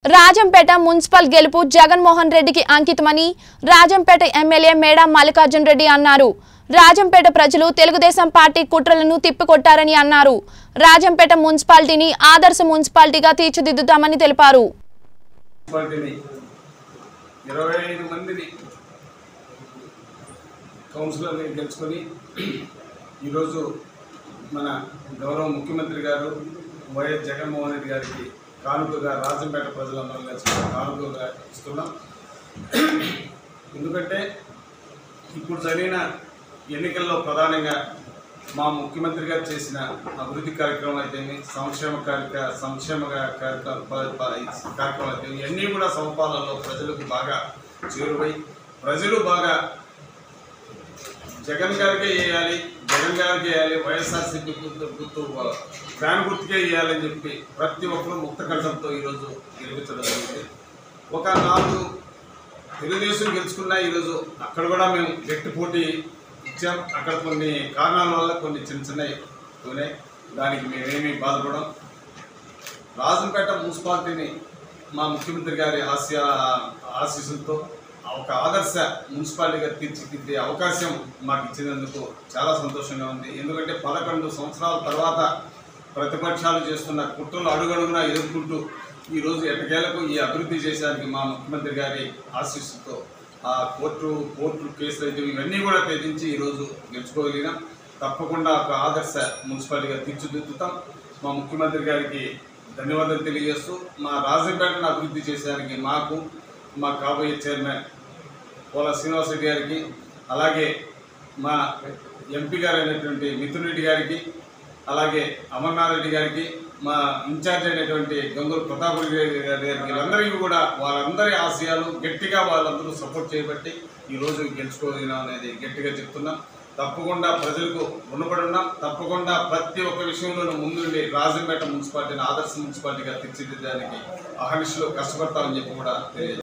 Rajampet municipal గెలుపు జగన్మోహన్ రెడ్డికి అంకితమని రాజంపేట ఎమ్మెల్యే మేడా మల్లికార్జున్ రెడ్డి అన్నారు రాజంపేట ప్రజలు తెలుగుదేశం పార్టీ కుట్రలను తిప్పికొట్టారని అన్నారు రాజంపేట మున్సిపాలిటీని ఆదర్శ మున్సిపాలిటీగా తీర్చిదిద్దుతామని తెలిపారు మున్సిపాలిటీని ఇరవై ఐదు మందిని కౌన్సిలర్ని గెలుచుకొని ఈరోజు మన గౌరవ ముఖ్యమంత్రి గారు వైఎస్ జగన్మోహన్ రెడ్డి గారికి కానుకగా రాజంపేట ప్రజలందరం కలిసి కానుకగా ఇస్తున్నాం ఎందుకంటే ఇప్పుడు జరిగిన ఎన్నికల్లో ప్రధానంగా మా ముఖ్యమంత్రి గారు చేసిన అభివృద్ధి కార్యక్రమాలు అయితేమి సంక్షేమ కార్యక్ర సంక్షేమ కార్యక్రమ ప- ప- కార్యక్రమాలు అయితే ఇవన్నీ కూడా సమపాలనలో ప్రజలకు బాగా చేరువై ప్రజలు బాగా జగన్ గారికే వేయాలి జగన్ గారికి వేయాలి వైఎస్ఆర్సీపీ గుర్తు గుర్తు ఫ్యాన్ గుర్తుకే వేయాలని చెప్పి ప్రతి ఒక్కరూ ముక్త కంఠంతో ఈరోజు గెలిపించడం జరిగింది ఒక నాలుగు తెలుగుదేశం గెలుచుకున్నా ఈరోజు అక్కడ కూడా మేము గట్టి పోటీ ఇచ్చాం అక్కడ కొన్ని కారణాల వల్ల కొన్ని చిన్న చిన్నవి పోయినాయి దానికి మేమేమీ బాధపడం రాజంపేట మున్సిపాలిటీని మా ముఖ్యమంత్రి గారి ఆశయ ఆశీస్సులతో ఒక ఆదర్శ మున్సిపాలిటీగా తీర్చిదిద్దే అవకాశం మాకు ఇచ్చినందుకు చాలా సంతోషంగా ఉంది ఎందుకంటే పదకొండు సంవత్సరాల తర్వాత ప్రతిపక్షాలు చేస్తున్న కుట్రలు అడుగడుగునా ఎదుర్కొంటూ ఈరోజు ఎట్టకేలకు ఈ అభివృద్ధి చేసేదానికి మా ముఖ్యమంత్రి గారి ఆశీస్సుతో ఆ కోర్టు కోర్టు కేసులు అయితే ఇవన్నీ కూడా ఛేదించి ఈరోజు గెలుచుకోగలిగినాం తప్పకుండా ఒక ఆదర్శ మున్సిపాలిటీగా తీర్చిదిద్దుతాం మా ముఖ్యమంత్రి గారికి ధన్యవాదాలు తెలియజేస్తూ మా రాజంపేటను అభివృద్ధి చేసేదానికి మాకు మా కాబోయే చైర్మన్ పోల శ్రీనివాసరెడ్డి గారికి అలాగే మా ఎంపీ గారు అయినటువంటి మిథున్ రెడ్డి గారికి అలాగే అమర్నాథ్ రెడ్డి గారికి మా ఇన్ఛార్జ్ అయినటువంటి గంగూరు ప్రతాప్ రెడ్డి గారికి వీళ్ళందరికీ కూడా వాళ్ళందరి ఆశయాలు గట్టిగా వాళ్ళందరూ సపోర్ట్ చేయబట్టి ఈరోజు గెలుచుకోగలిగినాం అనేది గట్టిగా చెప్తున్నాం తప్పకుండా ప్రజలకు రుణపడి ఉన్నాం తప్పకుండా ప్రతి ఒక్క విషయంలోనూ ముందుండి రాజంపేట మున్సిపాలిటీని ఆదర్శ మున్సిపాలిటీగా తీర్చిదిద్దడానికి అహర్నిశలో కష్టపడతామని చెప్పి కూడా తెలియజేస్తాం